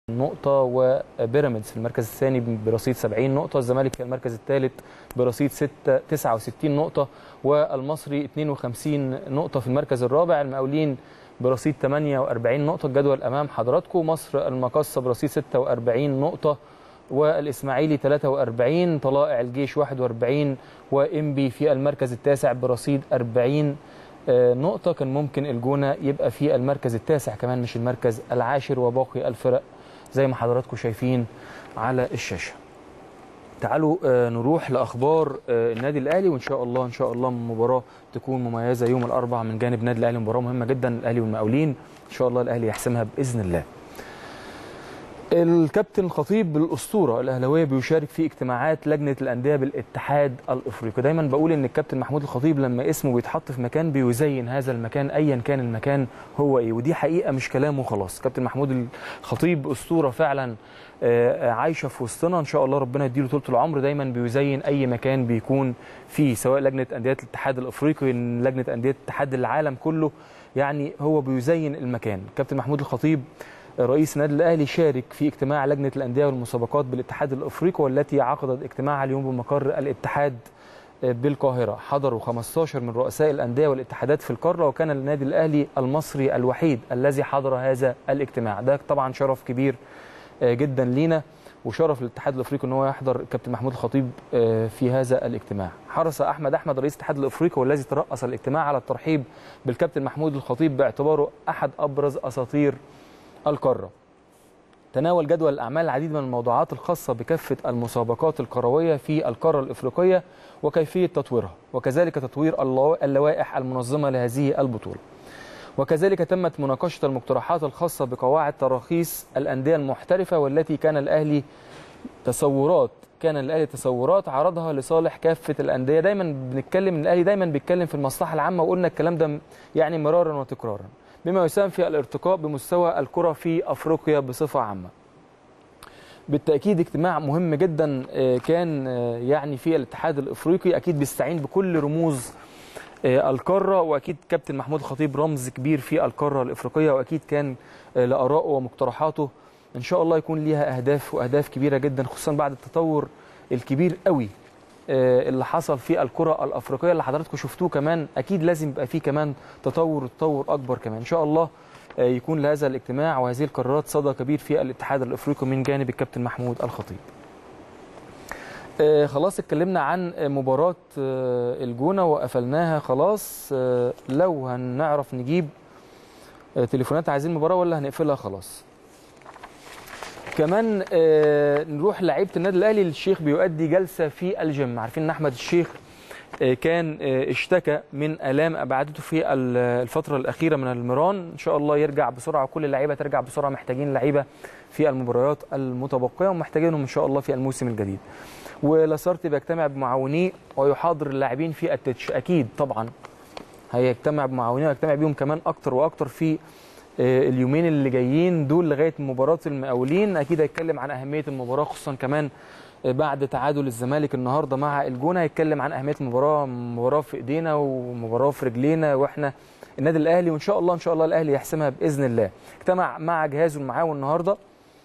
نقطة وبيراميدز في المركز الثاني برصيد 70 نقطة الزمالك في المركز الثالث برصيد 6 69 نقطة والمصري 52 نقطة في المركز الرابع المقاولين برصيد 48 نقطة الجدول أمام حضراتكم مصر المقصة برصيد 46 نقطة والإسماعيلي 43 طلائع الجيش 41 وإنبي في المركز التاسع برصيد 40 نقطة كان ممكن الجونة يبقى في المركز التاسع كمان مش المركز العاشر وباقي الفرق زي ما حضراتكم شايفين على الشاشة تعالوا نروح لأخبار النادي الأهلي وإن شاء الله إن شاء الله مباراة تكون مميزة يوم الأربعاء من جانب النادي الأهلي مباراة مهمة جدا الأهلي والمقاولين إن شاء الله الأهلي يحسمها بإذن الله الكابتن الخطيب الاسطوره الاهلاويه بيشارك في اجتماعات لجنه الانديه بالاتحاد الافريقي دايما بقول ان الكابتن محمود الخطيب لما اسمه بيتحط في مكان بيزين هذا المكان ايا كان المكان هو ايه ودي حقيقه مش كلام وخلاص كابتن محمود الخطيب اسطوره فعلا عايشه في وسطنا ان شاء الله ربنا يديله طول العمر دايما بيزين اي مكان بيكون فيه سواء لجنه انديه الاتحاد الافريقي لجنه انديه اتحاد العالم كله يعني هو بيزين المكان كابتن محمود الخطيب رئيس النادي الاهلي شارك في اجتماع لجنه الانديه والمسابقات بالاتحاد الافريقي والتي عقدت اجتماعها اليوم بمقر الاتحاد بالقاهره حضروا 15 من رؤساء الانديه والاتحادات في القاره وكان النادي الاهلي المصري الوحيد الذي حضر هذا الاجتماع ده طبعا شرف كبير جدا لينا وشرف للاتحاد الافريقي ان هو يحضر الكابتن محمود الخطيب في هذا الاجتماع حرص احمد احمد رئيس الاتحاد الافريقي والذي ترأس الاجتماع على الترحيب بالكابتن محمود الخطيب باعتباره احد ابرز اساطير القارة تناول جدول الأعمال العديد من الموضوعات الخاصة بكافة المسابقات الكروية في القارة الإفريقية وكيفية تطويرها وكذلك تطوير اللوائح المنظمة لهذه البطولة وكذلك تمت مناقشة المقترحات الخاصة بقواعد تراخيص الأندية المحترفة والتي كان الأهلي تصورات كان الاهلي تصورات عرضها لصالح كافه الانديه دايما بنتكلم الاهلي دايما بيتكلم في المصلحه العامه وقلنا الكلام ده يعني مرارا وتكرارا بما يساهم في الارتقاء بمستوى الكرة في أفريقيا بصفة عامة بالتأكيد اجتماع مهم جدا كان يعني في الاتحاد الإفريقي أكيد بيستعين بكل رموز القارة وأكيد كابتن محمود الخطيب رمز كبير في القارة الإفريقية وأكيد كان لآرائه ومقترحاته إن شاء الله يكون ليها أهداف وأهداف كبيرة جدا خصوصا بعد التطور الكبير قوي اللي حصل في الكرة الأفريقية اللي حضراتكم شفتوه كمان أكيد لازم يبقى فيه كمان تطور وتطور أكبر كمان إن شاء الله يكون لهذا الاجتماع وهذه القرارات صدى كبير في الاتحاد الأفريقي من جانب الكابتن محمود الخطيب خلاص اتكلمنا عن مباراة الجونة وقفلناها خلاص لو هنعرف نجيب تليفونات عايزين مباراة ولا هنقفلها خلاص كمان آه نروح لعيبه النادي الاهلي الشيخ بيؤدي جلسه في الجيم عارفين ان احمد الشيخ آه كان آه اشتكى من الام ابعدته في الفتره الاخيره من المران ان شاء الله يرجع بسرعه كل اللعيبه ترجع بسرعه محتاجين لعيبه في المباريات المتبقيه ومحتاجينهم ان شاء الله في الموسم الجديد ولاسارتي بيجتمع بمعاونيه ويحاضر اللاعبين في التتش اكيد طبعا هيجتمع بمعاونيه ويجتمع بيهم كمان اكتر واكتر في اليومين اللي جايين دول لغايه مباراه المقاولين اكيد هيتكلم عن اهميه المباراه خصوصا كمان بعد تعادل الزمالك النهارده مع الجونه هيتكلم عن اهميه المباراه مباراه في ايدينا ومباراه في رجلينا واحنا النادي الاهلي وان شاء الله ان شاء الله الاهلي يحسمها باذن الله اجتمع مع جهازه المعاون النهارده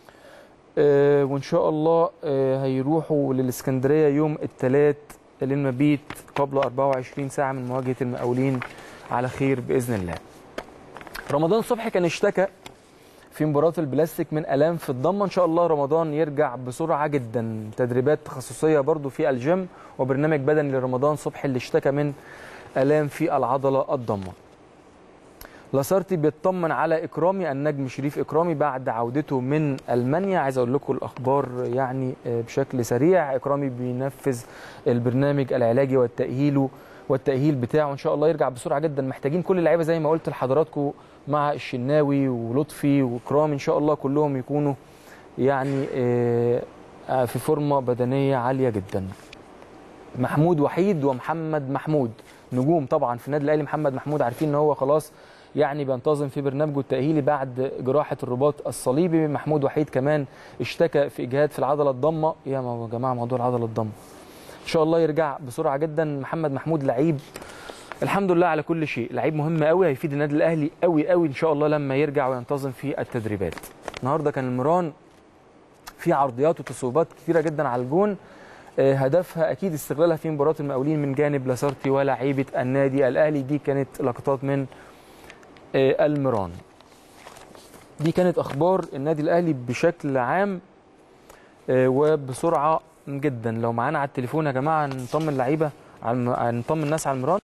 وان شاء الله هيروحوا للاسكندريه يوم الثلاث للمبيت قبل 24 ساعه من مواجهه المقاولين على خير باذن الله رمضان صبحي كان اشتكى في مباراه البلاستيك من الام في الضمه ان شاء الله رمضان يرجع بسرعه جدا تدريبات تخصصيه برضو في الجيم وبرنامج بدني لرمضان صبحي اللي اشتكى من الام في العضله الضمه لاسارتي بيطمن على اكرامي النجم شريف اكرامي بعد عودته من المانيا عايز اقول لكم الاخبار يعني بشكل سريع اكرامي بينفذ البرنامج العلاجي والتاهيل والتاهيل بتاعه ان شاء الله يرجع بسرعه جدا محتاجين كل اللعيبه زي ما قلت لحضراتكم مع الشناوي ولطفي وكرام ان شاء الله كلهم يكونوا يعني في فورمه بدنيه عاليه جدا محمود وحيد ومحمد محمود نجوم طبعا في النادي الاهلي محمد محمود عارفين ان هو خلاص يعني بينتظم في برنامجه التاهيلي بعد جراحه الرباط الصليبي محمود وحيد كمان اشتكى في اجهاد في العضله الضمه يا جماعه موضوع العضله الضمه ان شاء الله يرجع بسرعه جدا محمد محمود لعيب الحمد لله على كل شيء لعيب مهم قوي هيفيد النادي الاهلي قوي قوي ان شاء الله لما يرجع وينتظم في التدريبات النهارده كان المران في عرضيات وتصويبات كثيره جدا على الجون آه، هدفها اكيد استغلالها في مباراه المقاولين من جانب لاسارتي ولاعيبه النادي الاهلي دي كانت لقطات من آه، المران دي كانت اخبار النادي الاهلي بشكل عام آه، وبسرعه جدا لو معانا على التليفون يا جماعه نطمن لعيبه على الم- نطمن الناس على المران